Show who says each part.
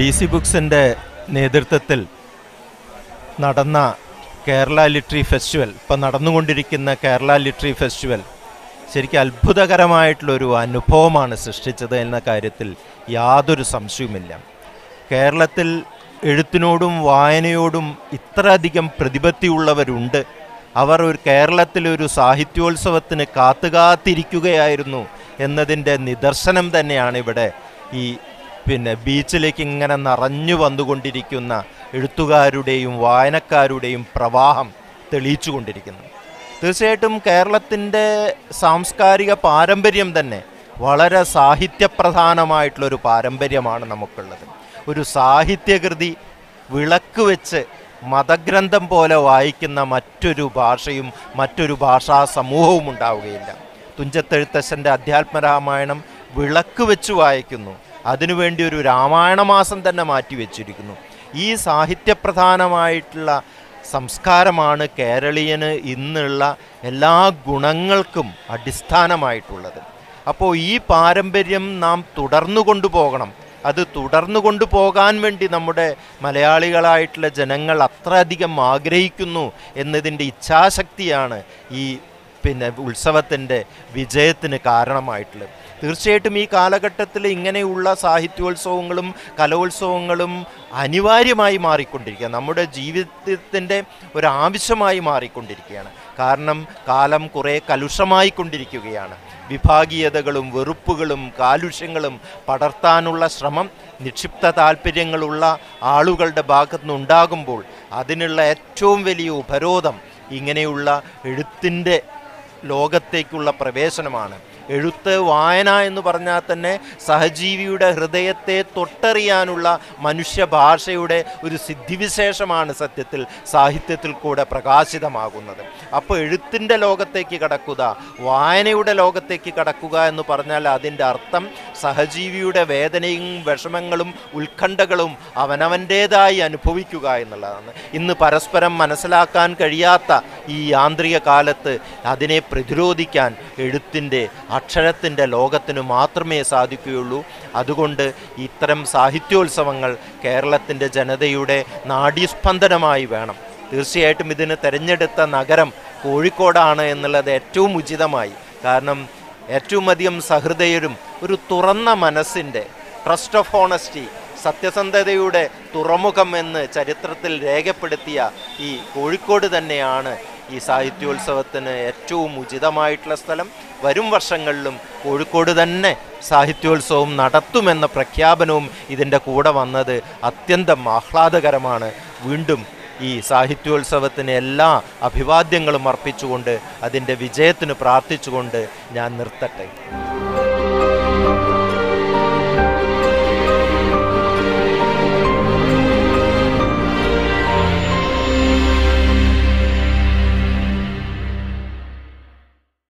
Speaker 1: D C ബുക്സിൻ്റെ നേതൃത്വത്തിൽ നടന്ന Kerala literary festival ഇപ്പം നടന്നുകൊണ്ടിരിക്കുന്ന കേരള ലിറ്ററി ഫെസ്റ്റിവൽ ശരിക്കും അത്ഭുതകരമായിട്ടുള്ളൊരു അനുഭവമാണ് സൃഷ്ടിച്ചത് എന്ന കാര്യത്തിൽ യാതൊരു സംശയവുമില്ല കേരളത്തിൽ എഴുത്തിനോടും വായനയോടും ഇത്രയധികം പ്രതിപത്തിയുള്ളവരുണ്ട് അവർ ഒരു കേരളത്തിലൊരു സാഹിത്യോത്സവത്തിന് കാത്തുകാത്തിരിക്കുകയായിരുന്നു എന്നതിൻ്റെ നിദർശനം തന്നെയാണ് ഇവിടെ ഈ പിന്നെ ബീച്ചിലേക്ക് ഇങ്ങനെ നിറഞ്ഞു വന്നുകൊണ്ടിരിക്കുന്ന എഴുത്തുകാരുടെയും വായനക്കാരുടെയും പ്രവാഹം തെളിയിച്ചു കൊണ്ടിരിക്കുന്നത് തീർച്ചയായിട്ടും കേരളത്തിൻ്റെ സാംസ്കാരിക പാരമ്പര്യം തന്നെ വളരെ സാഹിത്യപ്രധാനമായിട്ടുള്ളൊരു പാരമ്പര്യമാണ് നമുക്കുള്ളത് ഒരു സാഹിത്യകൃതി വിളക്ക് വെച്ച് മതഗ്രന്ഥം പോലെ വായിക്കുന്ന മറ്റൊരു ഭാഷയും മറ്റൊരു ഭാഷാ സമൂഹവും ഉണ്ടാവുകയില്ല തുഞ്ചത്തെഴുത്തച്ഛൻ്റെ അധ്യാത്മരാമായണം വിളക്ക് വെച്ച് വായിക്കുന്നു അതിനുവേണ്ടി ഒരു രാമായണ മാസം തന്നെ മാറ്റി വെച്ചിരിക്കുന്നു ഈ സാഹിത്യപ്രധാനമായിട്ടുള്ള സംസ്കാരമാണ് കേരളീയന് ഇന്നുള്ള എല്ലാ ഗുണങ്ങൾക്കും അടിസ്ഥാനമായിട്ടുള്ളത് അപ്പോൾ ഈ പാരമ്പര്യം നാം തുടർന്നു കൊണ്ടുപോകണം അത് തുടർന്നു കൊണ്ടുപോകാൻ വേണ്ടി നമ്മുടെ മലയാളികളായിട്ടുള്ള ജനങ്ങൾ അത്രയധികം ആഗ്രഹിക്കുന്നു എന്നതിൻ്റെ ഇച്ഛാശക്തിയാണ് ഈ പിന്നെ ഉത്സവത്തിൻ്റെ വിജയത്തിന് കാരണമായിട്ടുള്ളത് തീർച്ചയായിട്ടും ഈ കാലഘട്ടത്തിൽ ഇങ്ങനെയുള്ള സാഹിത്യോത്സവങ്ങളും കലോത്സവങ്ങളും അനിവാര്യമായി മാറിക്കൊണ്ടിരിക്കുക നമ്മുടെ ജീവിതത്തിൻ്റെ ഒരു ആവശ്യമായി മാറിക്കൊണ്ടിരിക്കുകയാണ് കാരണം കാലം കുറേ കലുഷമായിക്കൊണ്ടിരിക്കുകയാണ് വിഭാഗീയതകളും വെറുപ്പുകളും കാലുഷ്യങ്ങളും പടർത്താനുള്ള ശ്രമം നിക്ഷിപ്ത താല്പര്യങ്ങളുള്ള ആളുകളുടെ ഭാഗത്തുനിന്നുണ്ടാകുമ്പോൾ അതിനുള്ള ഏറ്റവും വലിയ ഉപരോധം ഇങ്ങനെയുള്ള എഴുത്തിൻ്റെ ലോകത്തേക്കുള്ള പ്രവേശനമാണ് എഴുത്ത് വായന എന്ന് പറഞ്ഞാൽ തന്നെ സഹജീവിയുടെ ഹൃദയത്തെ തൊട്ടറിയാനുള്ള മനുഷ്യ ഭാഷയുടെ ഒരു സിദ്ധിവിശേഷമാണ് സത്യത്തിൽ സാഹിത്യത്തിൽ കൂടെ പ്രകാശിതമാകുന്നത് അപ്പോൾ എഴുത്തിൻ്റെ ലോകത്തേക്ക് കടക്കുക വായനയുടെ ലോകത്തേക്ക് കടക്കുക എന്ന് പറഞ്ഞാൽ അതിൻ്റെ അർത്ഥം സഹജീവിയുടെ വേദനയും വിഷമങ്ങളും ഉത്കണ്ഠകളും അവനവൻ്റേതായി അനുഭവിക്കുക എന്നുള്ളതാണ് ഇന്ന് പരസ്പരം മനസ്സിലാക്കാൻ കഴിയാത്ത ഈ യാന്ത്രിക കാലത്ത് അതിനെ പ്രതിരോധിക്കാൻ എഴുത്തിൻ്റെ അക്ഷരത്തിൻ്റെ ലോകത്തിന് മാത്രമേ സാധിക്കുകയുള്ളൂ അതുകൊണ്ട് ഇത്തരം സാഹിത്യോത്സവങ്ങൾ കേരളത്തിൻ്റെ ജനതയുടെ നാഡീസ്പന്ദനമായി വേണം തീർച്ചയായിട്ടും ഇതിന് തിരഞ്ഞെടുത്ത നഗരം കോഴിക്കോടാണ് എന്നുള്ളത് ഏറ്റവും ഉചിതമായി കാരണം ഏറ്റവും അധികം സഹൃദയരും ഒരു തുറന്ന മനസ്സിൻ്റെ ട്രസ്റ്റ് ഓഫ് ഓണസ്റ്റി സത്യസന്ധതയുടെ തുറമുഖം എന്ന് ചരിത്രത്തിൽ രേഖപ്പെടുത്തിയ ഈ കോഴിക്കോട് തന്നെയാണ് ഈ സാഹിത്യോത്സവത്തിന് ഏറ്റവും ഉചിതമായിട്ടുള്ള സ്ഥലം വരും വർഷങ്ങളിലും കോഴിക്കോട് തന്നെ സാഹിത്യോത്സവം നടത്തുമെന്ന പ്രഖ്യാപനവും ഇതിൻ്റെ കൂടെ വന്നത് അത്യന്തം ആഹ്ലാദകരമാണ് വീണ്ടും ഈ സാഹിത്യോത്സവത്തിന് എല്ലാ അഭിവാദ്യങ്ങളും അർപ്പിച്ചുകൊണ്ട് അതിൻ്റെ വിജയത്തിന് പ്രാർത്ഥിച്ചുകൊണ്ട് ഞാൻ നിർത്തട്ടെ